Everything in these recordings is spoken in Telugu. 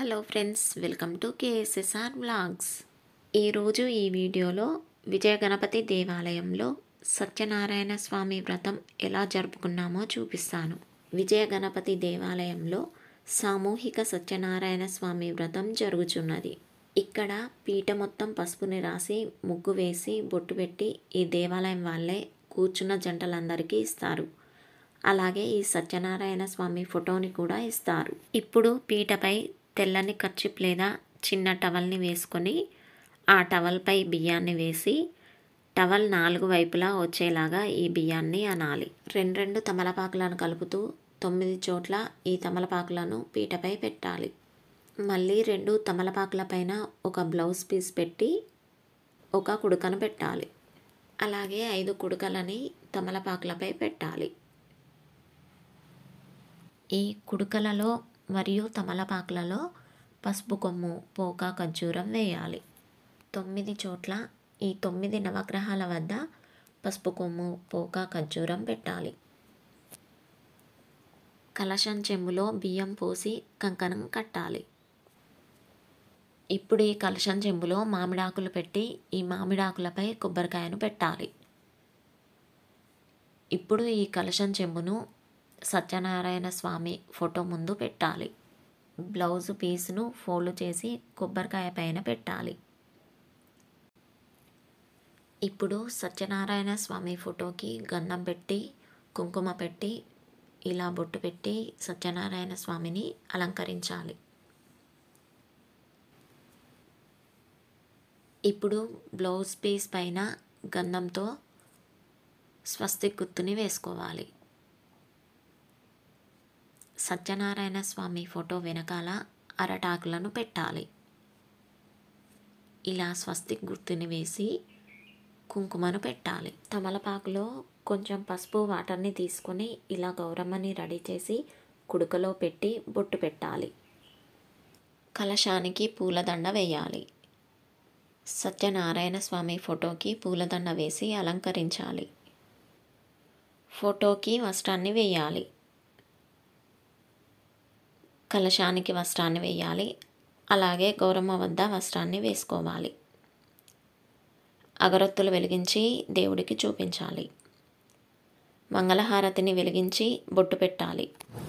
Hello friends welcome to KSSR vlogs ఈరోజు ఈ వీడియోలో విజయ గణపతి దేవాలయంలో సత్యనారాయణ స్వామి వ్రతం ఎలా జరుపుకున్నామో చూపిస్తాను విజయ గణపతి దేవాలయంలో సామూహిక సత్యనారాయణ స్వామి వ్రతం జరుగుచున్నది ఇక్కడ పీట మొత్తం పసుపుని రాసి ముగ్గు వేసి బొట్టు పెట్టి ఈ దేవాలయం వాళ్ళే కూర్చున్న జంటలందరికీ ఇస్తారు అలాగే ఈ సత్యనారాయణ స్వామి ఫోటోని కూడా ఇస్తారు ఇప్పుడు పీటపై తెల్లని కర్చిప్ లేదా చిన్న టవల్ని వేసుకొని ఆ టవల్పై బియ్యాన్ని వేసి టవల్ నాలుగు వైపులా వచ్చేలాగా ఈ బియ్యాన్ని అనాలి రెండు రెండు తమలపాకులను కలుపుతూ తొమ్మిది చోట్ల ఈ తమలపాకులను పీటపై పెట్టాలి మళ్ళీ రెండు తమలపాకుల పైన ఒక బ్లౌజ్ పీస్ పెట్టి ఒక కుడుకను పెట్టాలి అలాగే ఐదు కుడుకలని తమలపాకులపై పెట్టాలి ఈ కుడుకలలో మరియు తమలపాకులలో పసుపు కొమ్ము పోక ఖర్జూరం వేయాలి తొమ్మిది చోట్ల ఈ తొమ్మిది నవగ్రహాల వద్ద పసుపు కొమ్ము పోక ఖర్జూరం పెట్టాలి కలశం చెంబులో బియ్యం పోసి కంకణం కట్టాలి ఇప్పుడు ఈ కలశం చెంబులో మామిడాకులు పెట్టి ఈ మామిడాకులపై కొబ్బరికాయను పెట్టాలి ఇప్పుడు ఈ కలశం చెంబును సత్యనారాయణ స్వామి ఫోటో ముందు పెట్టాలి బ్లౌజ్ పీస్ను ఫోల్డ్ చేసి కొబ్బరికాయ పైన పెట్టాలి ఇప్పుడు సత్యనారాయణ స్వామి ఫోటోకి గంధం పెట్టి కుంకుమ పెట్టి ఇలా బొట్టు పెట్టి సత్యనారాయణ స్వామిని అలంకరించాలి ఇప్పుడు బ్లౌజ్ పీస్ పైన గంధంతో స్వస్తిక్ గుర్తుని వేసుకోవాలి సత్యనారాయణ స్వామి ఫోటో వెనకాల అరటాకులను పెట్టాలి ఇలా స్వస్తిక్ గుర్తుని వేసి కుంకుమను పెట్టాలి తమలపాకులో కొంచెం పసుపు వాటర్ని తీసుకొని ఇలా గౌరమ్మని రెడీ చేసి కుడుకలో పెట్టి బొట్టు పెట్టాలి కలశానికి పూలదండ వేయాలి సత్యనారాయణ స్వామి ఫోటోకి పూలదండ వేసి అలంకరించాలి ఫోటోకి వస్త్రాన్ని వేయాలి కలశానికి వస్త్రాన్ని వేయాలి అలాగే గౌరమ్మ వద్ద వస్త్రాన్ని వేసుకోవాలి అగరొత్తులు వెలిగించి దేవుడికి చూపించాలి మంగళహారతిని వెలిగించి బొట్టు పెట్టాలి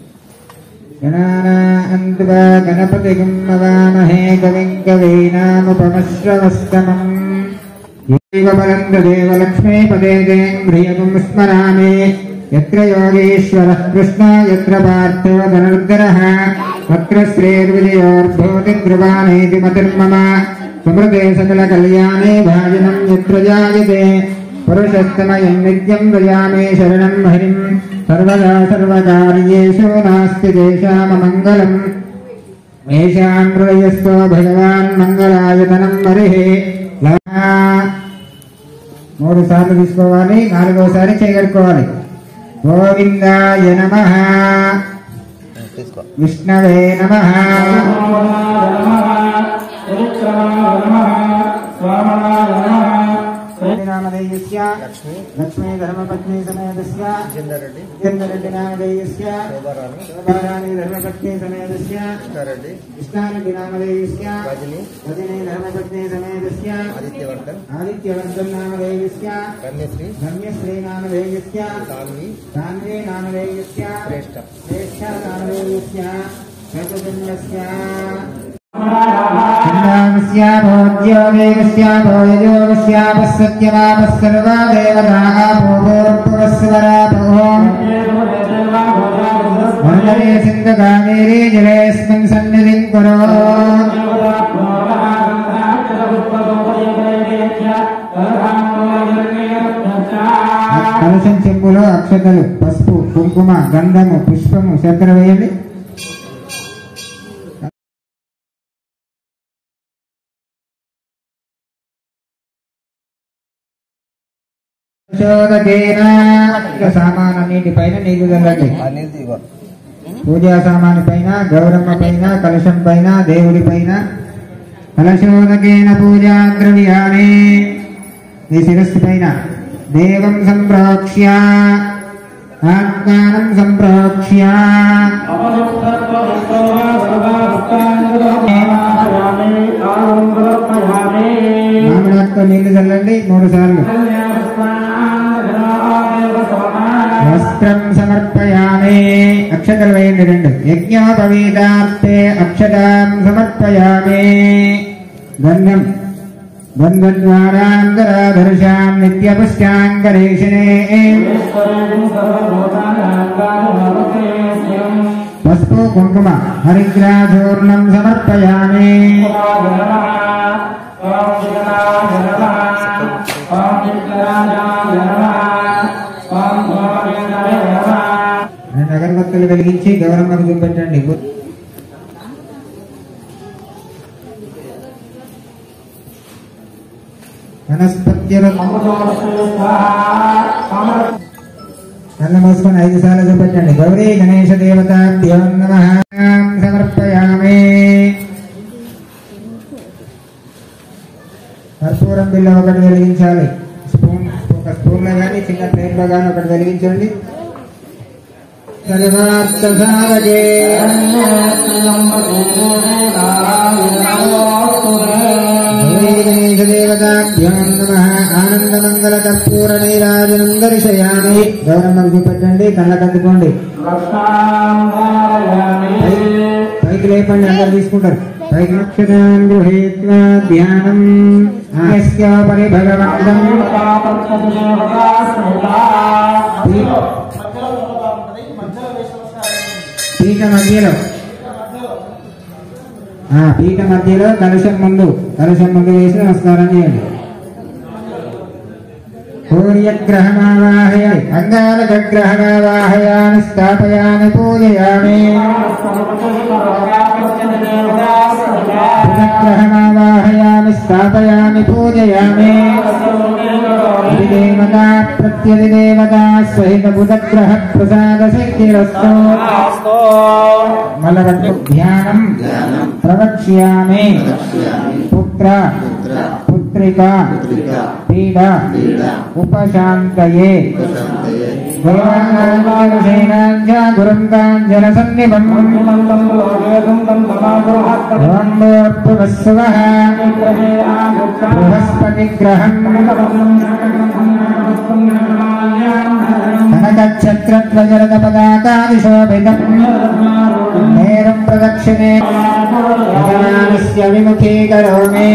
गणान्त्वा गणपतिगं नवामहे कविं कवीनामुपमश्रवस्तमम् एव बलन्ददेवलक्ष्मी पदे देन्द्रियगुं स्मरामि यत्र योगीश्वरः कृष्ण यत्र पार्थो धनुर्धरः तत्र श्रेर्विजयोर्भवति ध्रुवानेति मतिर्मम सुमृते सकलकल्याणे भाजनम् यत्र जायते पुरुषस्तमयम् नित्यम् व्रजामि शरणम् हरिम् सर्वदा सर्वकार्येषु नास्ति तेषाममङ्गलम् येषाम् हृदयस्थो भगवान् मङ्गलायतनम् हरिः మూడు సార్లు తీసుకోవాలి నాలుగోసారి చేయగలుకోవాలి గోవిందాయ నమ విష్ణవే నమ నామధేయస్య లక్ష్మీ ధర్మపత్ని సమేతస్య చంద్రరెడ్డి నామధేయస్య శోభారాణి ధర్మపత్ని సమేతస్య కృష్ణారెడ్డి కృష్ణారెడ్డి నామధేయస్య రజని రజనీ ధర్మపత్ని సమేతస్య ఆదిత్యవర్ధన్ ఆదిత్యవర్ధన్ నామధేయస్య కన్యశ్రీ ధన్యశ్రీ నామధేయస్య సాన్వి సాన్వే నామధేయస్య శ్రేష్ఠ శ్రేష్ఠ నామధేయస్య చతుర్జన్యస్య स्य भोज्यो देवस्य भोजयोगस्यापः सर्वा देवताः भूभोर्भुवस्वराभो मण्डले सिन्धकावेरी जलेऽस्मिन् सन्निधिम् कुरु కలశం చెంబులో అక్షతలు పసుపు కుంకుమ గంధము పుష్పము చక్కెర వేయండి శోధకేన ఇక సామానన్నిటి పైన నీళ్లు చల్లండి అనేది ఇగో పూజా సామాను పైన గౌరమ్మ పైన కలశం పైన దేవుడి పైన కలశోదకేన పూజా ద్రవ్యాన్ని ఈ శిరస్సు పైన దేవం సంప్రోక్ష్య ఆత్మానం సంప్రోక్ష్య అగరబత్తితో నీళ్లు చల్లండి మూడు సార్లు వస్త్రం సమర్పయామి అక్షతలు వేయండి రెండు యజ్ఞోపవీతార్థే అక్షతాం సమర్పయామి గంధం గంధద్వారాంగరాధర్షాం నిత్యపుష్టాంగరేషిణే పసుపు కుంకుమ హరిద్రాచూర్ణం సమర్పయామి రెండు అగరబత్తులు వెలిగించి గౌరమ్మకు చూపెట్టండి వనస్పత్యుల కళ్ళు మూసుకొని ఐదు సార్లు చూపెట్టండి గౌరీ గణేశ దేవతాభ్యో నమ సమర్పయామి కర్పూరం బిల్ల ఒకటి వెలిగించాలి స్పూన్ ఒక స్పూన్ లో కానీ చిన్న ప్లేట్ లో కానీ ఒకటి వెలిగించండి సర్వార్థ సాధకే గౌరీ గణేశ దేవతాభ్యో నమ ఆనందమంగళ కర్పూర నీరాజనం దర్శయామి గౌరమ్మకు చూపెట్టండి కళ్ళకు అద్దుకోండి పైకి లేపండి అందరు తీసుకుంటారు పైకి అక్షరాన్ గృహీత్వా ధ్యానం ఆస్యోపరి భగవంతం పీఠ మధ్యలో ఆ పీఠ మధ్యలో కలుషం ముందు కలుషం ముందు వేసి నమస్కారం చేయండి సూర్యగ్రహమావాహయామి అంగారకగ్రహమావాహయామి స్థాపయామి పూజయామి బుధగ్రహమావాహయామి స్థాపయామి పూజయామి అధిదేవతా ప్రత్యధిదేవతా సహిత బుధగ్రహ ప్రసాద శక్తిరస్తు మలవట్టు ధ్యానం ప్రవక్ష్యామి పుత్ర పుత్రిక పీడ ఉపశాంతయే దేవాంగ గురం కాంజన సన్నిభం బృహస్పతి గ్రహం కనకఛత్రధ్వజరద పదాకాదిశోభితం నేరం ప్రదక్షిణే యజమానస్య విముఖీకరోమి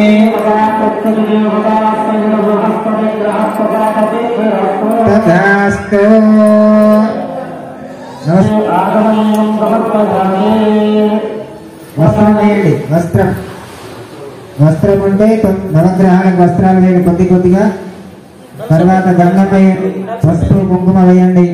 తథాస్తు వస్త్రం వేయండి వస్త్రం వస్త్రం అంటే తొమ్- నవగ్రహాలకు వస్త్రాలు వేయండి కొద్ది కొద్దిగా తర్వాత గంధం వేయండి పసుపు కుంకుమ వేయండి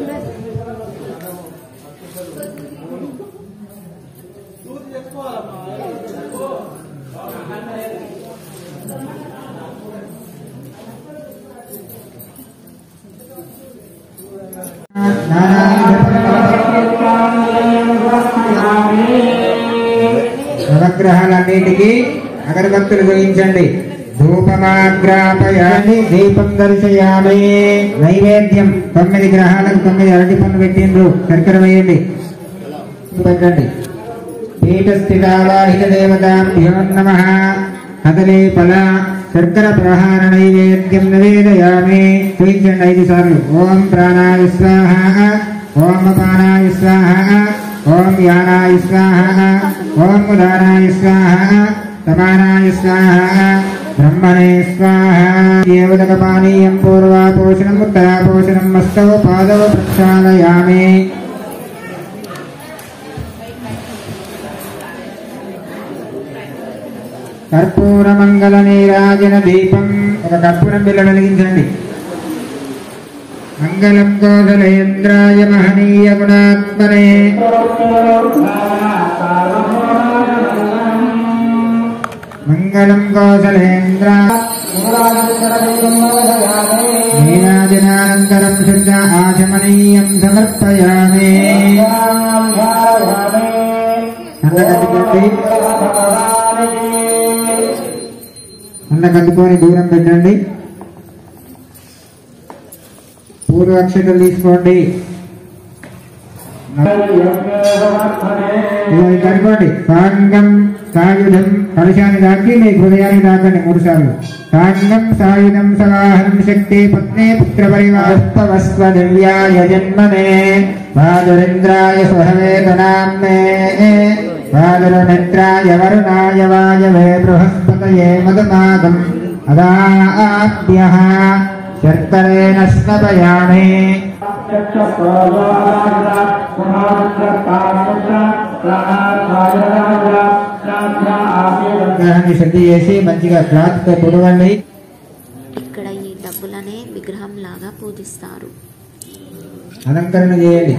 నవగ్రహాలన్నిటికీ అగరబత్తులు వేయించండి ధూపమాగ్రాపయామి దీపం దర్శయామి నైవేద్యం తొమ్మిది గ్రహాలకు తొమ్మిది అరటి పనులు పెట్టిండ్రు శర్కర వేయండి పెట్టండి పీఠస్థితావాహిత దేవతాభ్యో నమ కదలే ఫల శర్కర ప్రహార నైవేద్యం నివేదయామి చూపించండి ఐదు సార్లు ఓం ప్రాణాయ స్వాహ ఓం అపానాయ స్వాహ ఓం యానాయ స్వాహ ఓం ఉదానాయ స్వాహ సమానాయ స్వాహ బ్రహ్మణే స్వాహ దేవతకపానీయం పూర్వాపోషణం ఉత్తరాపోషణం మస్తౌ పాదవ ప్రక్షాళయామి కర్పూర మంగళ నీరాజన దీపం ఒక కర్పూరం బిల్ల వెలిగించండి మంగళం కోసలేంద్రాయ మహనీయ గుణాత్మనే మంగళం కోసలేంద్ర నీరాజనానంతరం శుద్ధ ఆచమనీయం సమర్పయామి అన్నకట్టుకోండి అన్న కట్టుకొని దూరం పెట్టండి పూర్వ అక్షతలు తీసుకోండి ఇదిగో ఇది కట్టుకోండి సాంగం సాయుధం కలశాన్ని దాకి మీ హృదయాన్ని దాకండి మూడు సార్లు సాంగం సాయుధం సవాహనం శక్తి పత్నే పుత్ర పరివాస్తవస్వ దివ్యాయ జన్మనే వాదురింద్రాయ స్వహవేదనామ్నే వాదురమిత్రాయ వరుణాయ వాయవే బృహస్పతయే మదమాగం అదాభ్య శర్కరేణ స్నపయామి విగ్రహాన్ని శుద్ధి చేసి మంచిగా క్లాత్ తో తుడవండి ఇక్కడ ఈ డబ్బులనే విగ్రహంలాగా పూజిస్తారు అలంకరణ చేయండి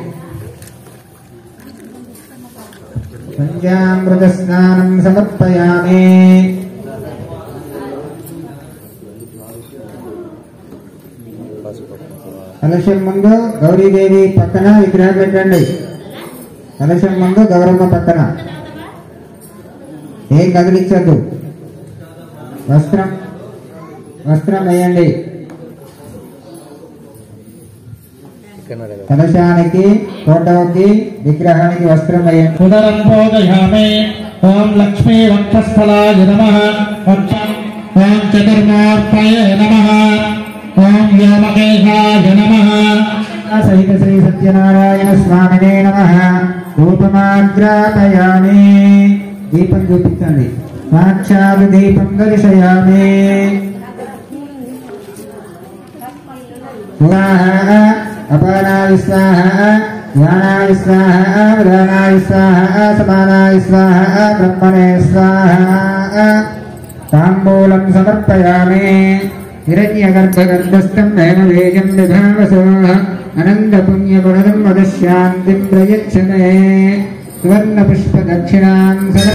పంచామృత స్నానం సమర్పయామి కలశం ముందు గౌరీదేవి పక్కన విగ్రహం పెట్టండి కలశం ముందు గౌరమ్మ పక్కన ఏం కదిలించద్దు వస్త్రం వస్త్రం వేయండి కలశానికి ఫోటోకి విగ్రహానికి వస్త్రం వేయండి ఉదరం బోధయామి ఓం లక్ష్మీ వక్షస్థలాయ నమ వక్షం ఓం చతుర్మూర్తయ నమ ఓం వ్యోమకేశాయ నమ సహిత శ్రీ సత్యనారాయణ స్వామినే నమ రూపమాగ్రాపయామి దీపం చూపించండి సాక్షాత్ దీపం దర్శయామి స్వాహ అపానాయ స్వాహ జ్ఞానాయ స్వాహ ప్రధానాయ స్వాహ సమానాయ స్వాహ బ్రహ్మణే స్వాహ తాంబూలం సమర్పయామి హిరణ్యగర్భగర్భస్థం నయనవేజం విభావసో అనంతపుణ్యగుణదం వదశాంతిం ప్రయచ్చనే సువర్ణపుష్పదక్షిణాం సమర్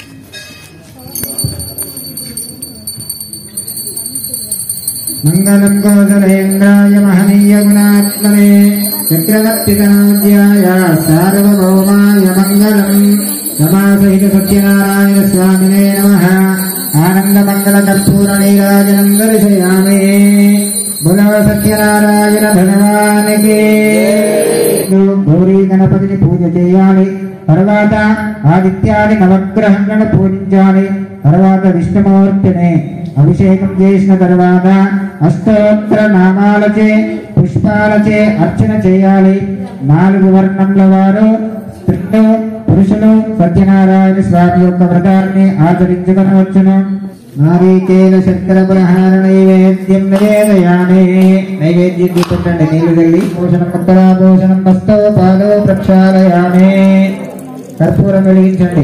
మంగళం గోదరేంద్రాయ మహనీయ గుణాత్మనే చక్రవర్తితనాద్యాయ సార్వభౌమాయ మంగళం రమాసహిత సత్యనారాయణ స్వామినే నమ ఆనందమంగళ కర్పూర నీరాజనం దర్శయామి బులవ సత్యనారాయణ భగవానికి గౌరీ గణపతిని పూజ చేయాలి తర్వాత ఆదిత్యాది నవగ్రహంలను పూజించాలి తర్వాత విష్ణుమూర్తిని అభిషేకం చేసిన తర్వాత అష్టోత్తర నామాలచే పుష్పాలచే అర్చన చేయాలి నాలుగు వర్ణంల వారు స్త్రీలు పురుషులు సత్యనారాయణ స్వామి యొక్క వ్రతాన్ని ఆచరించుకొనవచ్చును నారీకేల శర్కర ప్రహార నైవేద్యం నివేదయామి నైవేద్యం చూపెట్టండి నీళ్లు వెళ్ళి పోషణం ముక్కలా పోషణం హస్తో పాదో ప్రక్షాళయామి కర్పూరం వెలిగించండి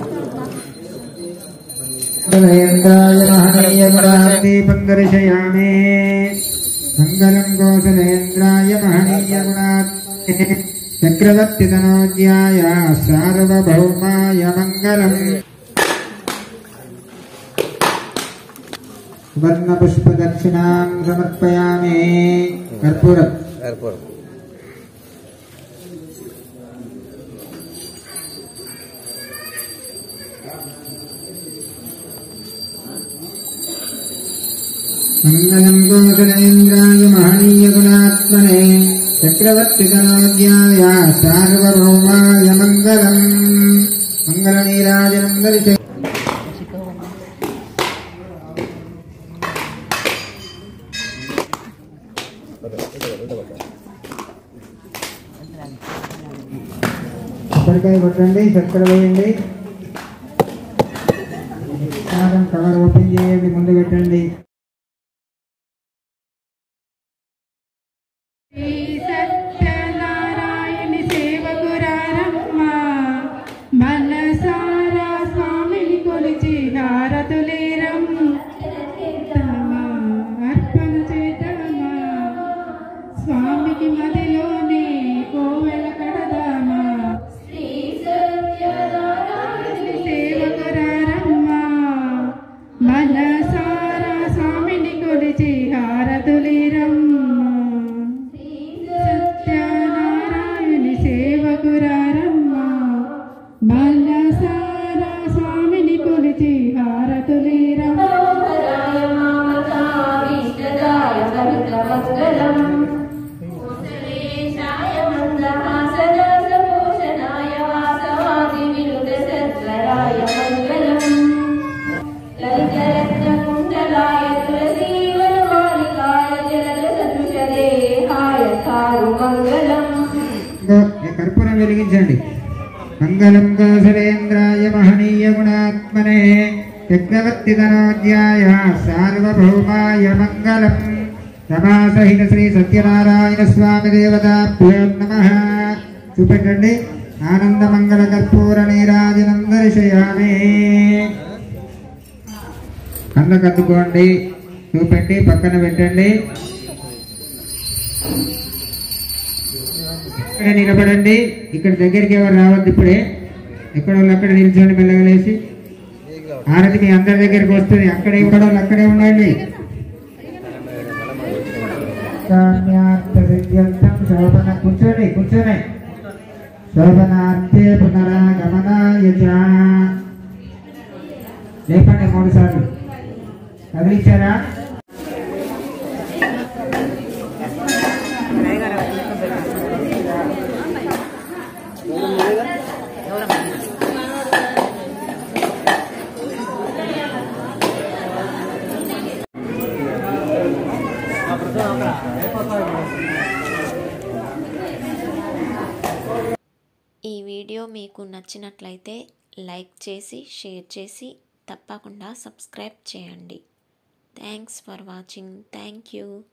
కౌసలేంద్రాయ మహనీయ గుణాదీపం దర్శయామి మంగళం కౌసలేంద్రాయ మహనీయ గుణాత్ చక్రవర్తి తనోజ్యాయ సార్వభౌమాయ మంగళం సువర్ణ పుష్ప దక్షిణాం సమర్పయామి కర్పూరం ఎయిర్పోర్ట్ మంగళం గోకులేంద్రాయ మహనీయ గుణాత్మనే చక్రవర్తి తనోజ్యాయ సార్వభౌమాయ మంగళం మంగళ నీరాజనం దర్శ కొబ్బరికాయ కొట్టండి చక్కెర వేయండి ప్రసాదం కవర్ ఓపెన్ చేయండి ముందు పెట్టండి శ్రీ సత్యనారాయణి సేవకురారమ్మ మనసారా స్వామిని కొలిచి హారతులేరం అర్పణ చేద్దామా స్వామికి మదిలోనే కోవెల కడదామా శ్రీ సత్యనారాయణి సేవకురారమ్మ మనసారా వెలిగించండి మంగళం కౌసలేంద్రాయ మహనీయ గుణాత్మనే చక్రవర్తి ధనోజ్యాయ సార్వభౌమాయ మంగళం రమాసహిత శ్రీ సత్యనారాయణ స్వామి దేవతాభ్యో నమ చూపెట్టండి ఆనంద మంగళ కర్పూర నీరాజనం దర్శయామి కళ్ళకు అద్దుకోండి చూపెట్టి పక్కన పెట్టండి ఇక్కడ నిలబడండి ఇక్కడ దగ్గరికి ఎవరు రావద్దు ఇప్పుడే ఎక్కడ వాళ్ళు అక్కడ నిల్చోండి మెల్లగలేసి ఆరతి మీ అందరి దగ్గరికి వస్తుంది అక్కడే ఇక్కడ వాళ్ళు అక్కడే ఉండండి కామ్యార్థ సిద్ధ్యర్థం శోభన కూర్చోండి కూర్చోండి శోభనార్థే పునరాగమనాయ చ. లేపండి మూడు సార్లు కదిలించారా ఈ వీడియో మీకు నచ్చినట్లయితే లైక్ చేసి షేర్ చేసి తప్పకుండా సబ్స్క్రైబ్ చేయండి thanks for watching thank you